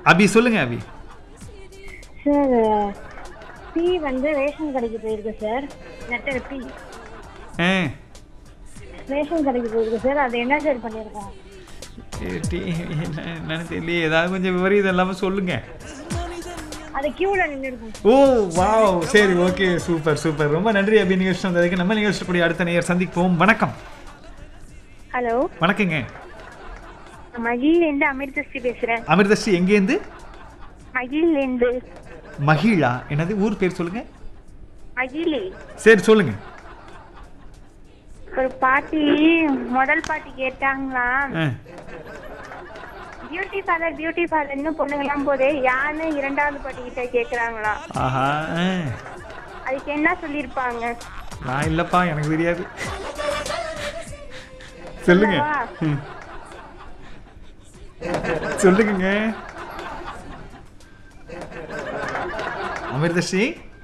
அபி சொல்லுங்க Abhi sir B வந்து ration கடைக்கு போயிருக்கு சார் லெட்டர் பி ஆ ரேஷன் கடைக்கு போயிருக்கு சார் அது என்ன சார் பண்ணியிருக்கோம் சரி, டி- என்ன என்னன்னு தெரியலையே ஏதாவது கொஞ்சம் விவரம் இல்லாமல் சொல்லுங்க அது கியூல நின்று இருக்கும் ஓ வாவ் சரி ஓகே சூப்பர் சூப்பர் ரொம்ப நன்றி அபி நிகழ்ச்சி வந்ததுக்கு நம்ம நிகழ்ச்சி கூடிய அடுத்த நேயர் சந்திப்போம் வணக்கம் ஹலோ வணக்கங்க மகிழ்லேருந்து அமிர்தஸ்ரீ பேசுறேன் அமிர்தஸ்ரீ எங்கேருந்து மகிழ்லேருந்து மகிழா என்னது ஊர் பேர் சொல்லுங்க மகிழே சரி சொல்லுங்க ஒரு பாட்டி முதல் பாட்டி கேட்டாங்களா ஆ, பியூட்டி பார்லர் பியூட்டி பார்லர்னு பொண்ணுங்களாம் போதே யான்னு இரண்டாவது பாட்டி கிட்ட கேக்குறாங்களா ஆஹா ஆ. அதுக்கு என்ன சொல்லியிருப்பாங்க நான் இல்லப்பா எனக்கு தெரியாது சொல்லுங்க சொல்லவா? ம். சொல்லுங்க அமிர்தஸ்ரீ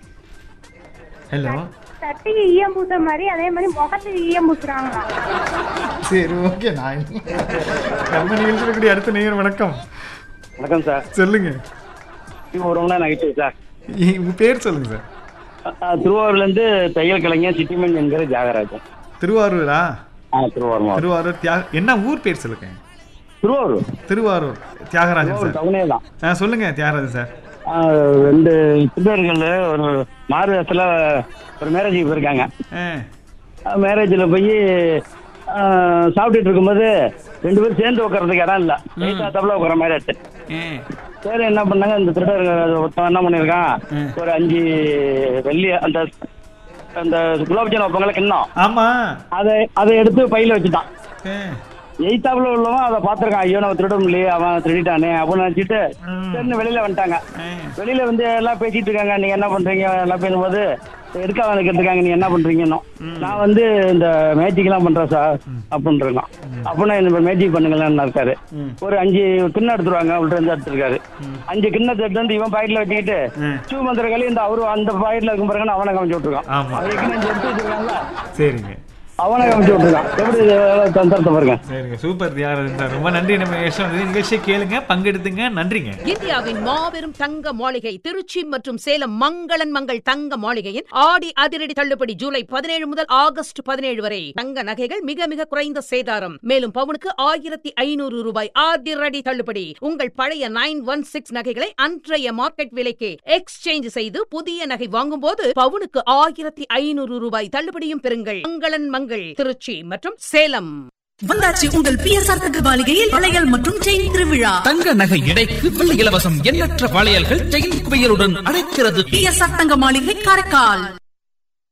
ஹலோ சட்டைக்கு ஈயம் பூசுற மாதிரி அதே மாதிரி முகத்துக்கு ஈயம் பூசுறாங்களாம் சரி ஓகே நான் இல்ல. நம்ம நிகழ்ச்சியில் கூடிய அடுத்த நேயர் வணக்கம் வணக்கம் சார் சொல்லுங்க இது ஒரு மணி நகைச்சுவை சார் ஏ- உங்க பேர் சொல்லுங்க சார் அஹ் திருவாரூர்லேருந்து தையல் கலைஞர் சிட்டிமன் என்கிற தியாகராஜன் திருவாரூரா ஆ திருவாரூர் மாவட்டம். திருவாரூர் தியாக என்ன ஊர் பேர் சொல்லுங்க திருவாரூர் திருவாரூர் தியாகராஜன் திருவாரூர் சார் டவுனே தான் ஆ சொல்லுங்க தியாகராஜன் சார் அஹ் ரெண்டு சித்தர்கள் ஒரு மாறுவேஷத்தில் ஒரு மேரேஜுக்கு போயிருக்காங்க ஆ மேரேஜில் போய் அஹ், சாப்பிட்டுட்டு இருக்கும்போது ரெண்டு பேரும் சேர்ந்து உட்கார்றதுக்கு இடம் இல்லை தப்பில் உட்கார மாதிரி ஆச்சு ஆ சரி என்ன பண்ணாங்க இந்த திருடர்கள் ஒருத்தன் என்ன பண்ணியிருக்கான் ம். ஒரு அஞ்சு வெள்ளி அந்த அந்த குலோப் ஜான் வைப்பாங்களே கிண்ணம் ஆமா அதை அதை எடுத்து பையில வச்சுட்டான் ஆ. எய்த்தாப்புல உள்ளவன் அதை பார்த்துருக்கான் ஐயோ நம்ம திருட முடியலையே அவன் திருடிட்டானே அப்படின்னு நினைச்சிட்டு ம். சரின்னு வெளியில வந்துட்டாங்க ஆ. வெளியில வந்து எல்லாம் பேசிட்டு இருக்காங்க நீங்க என்ன பண்றீங்க எல்லாம் பேசும்போது எதுக்காக வந்து கேட்டிருக்காங்க நீங்க என்ன பண்றீங்கன்னு நான் வந்து இந்த மேஜிக் எல்லாம் பண்றேன் சார் அப்படின்னு இருக்கான் அப்படின்னா இந்த மேஜிக் பண்ணுங்களேன்னு இருக்காரு ம். ஒரு அஞ்சு கிண்ணம் எடுத்துருவாங்க உள்ள இருந்து எடுத்துருக்காரு அஞ்சு கிண்ணத்தை எடுத்து வந்து இவன் பாக்கெட்ல வச்சுக்கிட்டு ம். சூ மந்திர களி இந்த அவரு அந்த பாக்கெட்ல இருக்கும் பாருங்க அவனை கமிச்சு விட்டுருக்கான் ஆமா. அவன் கிண்ணம் அஞ்சு எடுத்து வச்சிருக்காங்களா சரிங்க அவனை கமிச்சு விட்டுருக்கான் எப்படி இது தந்திரத்தை பாருங்க சரிங்க சூப்பர் தியாகராஜன் சார் ரொம்ப நன்றி நம்ம நிகழ்ச்சி வந்தது நிகழ்ச்சியை கேளுங்க பங்கெடுத்துங்க நன்றிங்க இந்தியாவின் மாபெரும் தங்க மாளிகை திருச்சி மற்றும் சேலம் மங்களன் மங்கள் தங்க மாளிகையின் ஆடி அதிரடி தள்ளுபடி ஜூலை பதினேழு முதல் ஆகஸ்ட் பதினேழு வரை தங்க நகைகள் மிக மிக குறைந்த சேதாரம் மேலும் பவுனுக்கு ஆயிரத்தி ஐநூறு ரூபாய் அதிரடி தள்ளுபடி உங்கள் பழைய நைன் ஒன் சிக்ஸ் நகைகளை அன்றைய மார்க்கெட் விலைக்கு எக்ஸ்சேஞ்ச் செய்து புதிய நகை வாங்கும்போது பவுனுக்கு ஆயிரத்தி ஐநூறு ரூபாய் தள்ளுபடியும் பெறுங்கள் மங்களன் மங்கள் திருச்சி மற்றும் சேலம் வந்தாச்சு உங்கள் பிஎஸ்ஆர் தங்க மாளிகையில் வளையல் மற்றும் செயின் திருவிழா தங்க நகை எடைக்கு வெள்ளி இலவசம் எண்ணற்ற வளையல்கள் செயின் குவியலுடன் அழைக்கிறது பிஎஸ்ஆர் தங்க மாளிகை காரைக்கால்